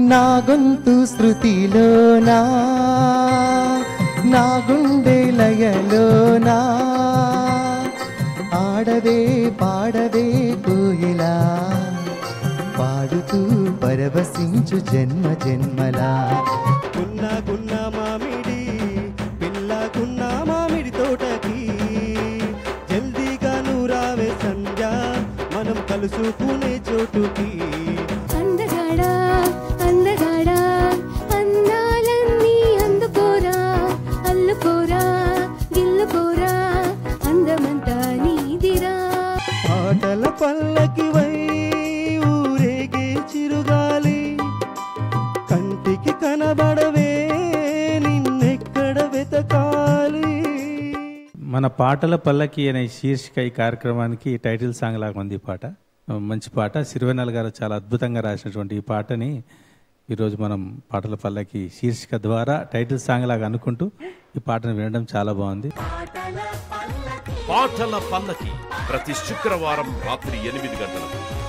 నా గొంతు శృతిలోనా నా గుండె లయలోనా ఆడవే పాడవే కోయిలా పాడుతూ పరవశించు జన్మ జన్మలా గున్న గున్న మామిడి పిల్ల గున్న మామిడి తోటకి జల్దీగా నూరావే సంధ్య మనం కలుసుకునే చోటుకి అందగాడా అందగాడా అందాలన్నీ అందుకోరా అల్లుకోరా గిల్లుకోరా అందమంతా నీదిరా పాటల పల్లకి వై ఊరేగే చిరుగాలి కంటికి కనబడవే నిన్నెక్కడ వెతకాలి మన పాటల పల్లకి అనే శీర్షిక ఈ కార్యక్రమానికి టైటిల్ సాంగ్ లాగా ఉంది ఈ పాట మంచి పాట సిరివెన్నెల గారు చాలా అద్భుతంగా రాసినటువంటి ఈ పాటని ఈరోజు మనం పాటల పల్లకి శీర్షిక ద్వారా టైటిల్ సాంగ్ లాగా అనుకుంటూ ఈ పాటను వినడం చాలా బాగుంది పాటల పల్లకి ప్రతి శుక్రవారం రాత్రి ఎనిమిది గంటలకు